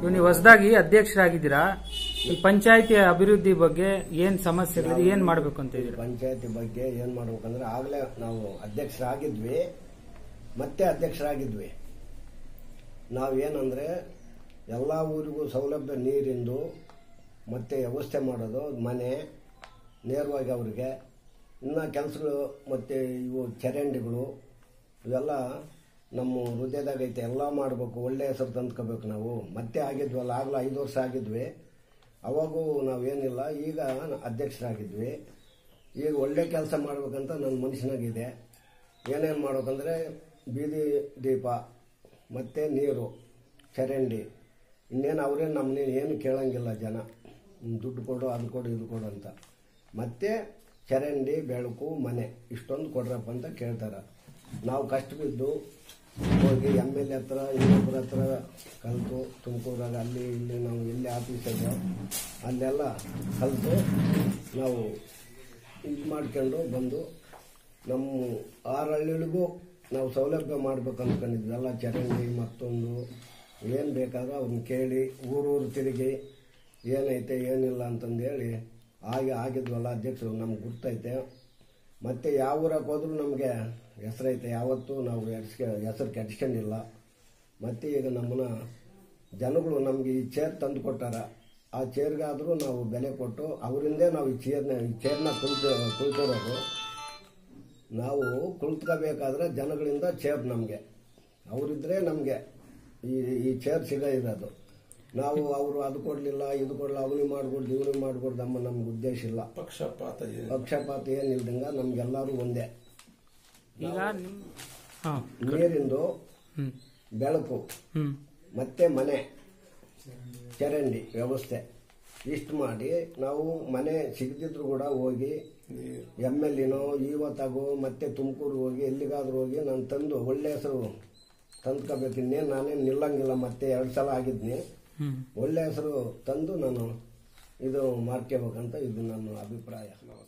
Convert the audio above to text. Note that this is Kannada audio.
ಇವಾಗ ನೀವು ಹೊಸದಾಗಿ ಅಧ್ಯಕ್ಷರಾಗಿದ್ದೀರಾ ಈ ಪಂಚಾಯತಿ ಅಭಿವೃದ್ಧಿ ಬಗ್ಗೆ ಏನ್ ಸಮಸ್ಯೆಗಳಿದೆ ಏನ್ ಮಾಡ್ಬೇಕು ಅಂತ ಇದ್ದೀರಾ ಪಂಚಾಯತಿ ಬಗ್ಗೆ ಏನ್ ಮಾಡ್ಬೇಕಂದ್ರೆ ಆಗ್ಲೇ ನಾವು ಅಧ್ಯಕ್ಷರಾಗಿದ್ವಿ ಮತ್ತೆ ಅಧ್ಯಕ್ಷರಾಗಿದ್ವಿ ನಾವೇನಂದ್ರೆ ಎಲ್ಲ ಊರಿಗೂ ಸೌಲಭ್ಯ ನೀರಿಂದು ಮತ್ತೆ ವ್ಯವಸ್ಥೆ ಮಾಡೋದು ಮನೆ ನೇರವಾಗಿ ಅವ್ರಿಗೆ ಇನ್ನು ಕೆಲಸಗಳು ಮತ್ತೆ ಇವು ಚರಂಡಿಗಳು ಇವೆಲ್ಲ ನಮ್ಮ ಹೃದಯದಾಗ ಐತೆ ಎಲ್ಲ ಮಾಡಬೇಕು ಒಳ್ಳೆ ಹೆಸರು ತಂದ್ಕೋಬೇಕು ನಾವು ಮತ್ತೆ ಆಗಿದ್ವಲ್ಲ ಆಗಲೂ ಐದು ವರ್ಷ ಆಗಿದ್ವಿ ಅವಾಗೂ ನಾವೇನಿಲ್ಲ ಈಗ ಅಧ್ಯಕ್ಷರಾಗಿದ್ವಿ ಈಗ ಒಳ್ಳೆ ಕೆಲಸ ಮಾಡ್ಬೇಕಂತ ನನ್ನ ಮನುಷ್ಯನಾಗಿದೆ ಏನೇನು ಮಾಡ್ಬೇಕಂದ್ರೆ ಬೀದಿ ದೀಪ ಮತ್ತು ನೀರು ಚರಂಡಿ ಇನ್ನೇನು ಅವರೇ ನಮ್ಮನ್ನೇನು ಏನು ಕೇಳಂಗಿಲ್ಲ ಜನ ಹ್ಮ್, ದುಡ್ಡು ಕೊಡು ಅದು ಕೊಡು ಇದು ಕೊಡು ಅಂತ ಮತ್ತೆ ಚರಂಡಿ ಬೆಳಕು ಮನೆ ಇಷ್ಟೊಂದು ಕೊಡ್ರಪ್ಪ ಅಂತ ಕೇಳ್ತಾರೆ ನಾವು ಕಷ್ಟ ಬಿದ್ದು ಹೋಗಿ ಎಮ್ ಎಲ್ ಎ ಹತ್ರ ಇನ್ನೊಬ್ಬರ ಹತ್ರ ಕಲಿತು ತುಮಕೂರಾಗ ಅಲ್ಲಿ ಇಲ್ಲಿ ನಾವು ಎಲ್ಲಿ ಆಫೀಸ್ ಇದೆ ಅಲ್ಲೆಲ್ಲ ಕಲಿತು ನಾವು ಇದು ಮಾಡ್ಕೊಂಡು ಬಂದು ನಮ್ಮ ಆರು ಹಳ್ಳಿಗಳಿಗೂ ನಾವು ಸೌಲಭ್ಯ ಮಾಡ್ಬೇಕು ಅಂದ್ಕೊಂಡಿದ್ವಿ ಎಲ್ಲ ಚರಂಡಿ ಮತ್ತೊಂದು ಏನು ಬೇಕಾದ್ರೂ ಅವ್ರನ್ನ ಕೇಳಿ ಊರೂರು ತಿರುಗಿ ಏನೈತೆ ಏನಿಲ್ಲ ಅಂತಂದೇಳಿ ಹಾಗೆ ಆಗಿದ್ವಲ್ಲ ಅಧ್ಯಕ್ಷರು ನಮ್ಗೆ ಗುರ್ತೈತೆ ಮತ್ತು ಯಾವ ಊರಾಗ ಹೋದ್ರೂ ನಮಗೆ ಹೆಸರೈತೆ ಯಾವತ್ತೂ ನಾವು ಎಡ್ಸ್ಕ ಹೆಸರು ಕೆಡ್ಸ್ಕೊಂಡಿಲ್ಲ ಮತ್ತು ಈಗ ನಮ್ಮನ್ನ ಜನಗಳು ನಮಗೆ ಈ ಚೇರ್ ತಂದು ಕೊಟ್ಟಾರ ಆ ಚೇರ್ಗಾದರೂ ನಾವು ಬೆಲೆ ಕೊಟ್ಟು ಅವರಿಂದೇ ನಾವು ಈ ಚೇರ್ನ ಈ ಚೇರ್ನ ಕುಳಿತು ಕುಳಿತಿರೋದು ನಾವು ಕುಳಿತ್ಕೋಬೇಕಾದ್ರೆ ಜನಗಳಿಂದ ಚೇರ್ ನಮಗೆ ಅವರಿದ್ರೆ ನಮಗೆ ಈ ಈ ಚೇರ್ ಸಿಗ ಇರೋದು ನಾವು ಅವರು ಅದು ಕೊಡಲಿಲ್ಲ ಇದು ಕೊಡಲಿಲ್ಲ ಅವನಿಗೆ ಮಾಡ್ಕೊಡ್ದು ಇವನಿಗೆ ಮಾಡ್ಕೊಡ್ದು ನಮ್ಮ ನಮ್ಗೆ ಉದ್ದೇಶ ಇಲ್ಲ ಪಕ್ಷಪಾತ ಇದೆ. ಪಕ್ಷಪಾತ ಏನಿಲ್ದಂಗ ನಮ್ಗೆಲ್ಲರೂ ಒಂದೇ ಈಗ ನಿಮ್ ಹಾ ನೀರಿಂದು ಹ್ಮ್ ಬೆಳಕು ಹ್ಮ್ ಮತ್ತೆ ಮನೆ ಚರಂಡಿ ವ್ಯವಸ್ಥೆ ಇಷ್ಟು ಮಾಡಿ ನಾವು ಮನೆ ಸಿಗದಿದ್ರು ಕೂಡ ಹೋಗಿ ಎಮ್ ಎಲ್ ಎನೋ ಇವತ್ತಾಗೋ ಮತ್ತೆ ತುಮಕೂರು ಹೋಗಿ ಎಲ್ಲಿಗಾದ್ರೂ ಹೋಗಿ ನಾನು ತಂದು ಒಳ್ಳೆ ಹೆಸರು ತಂದ್ಕೋಬೇಕು ಇನ್ನೇನು ನಾನೇನು ನಿಲ್ಲಂಗಿಲ್ಲ ಮತ್ತೆ ಎರಡು ಸಲ ಆಗಿದ್ನಿ ಹ್ಮ್ ಒಳ್ಳೆ ಹೆಸರು ತಂದು ನಾನು ಇದು ಮಾಡ್ಕೋಬೇಕಂತ ಇದು ನನ್ನ ಅಭಿಪ್ರಾಯ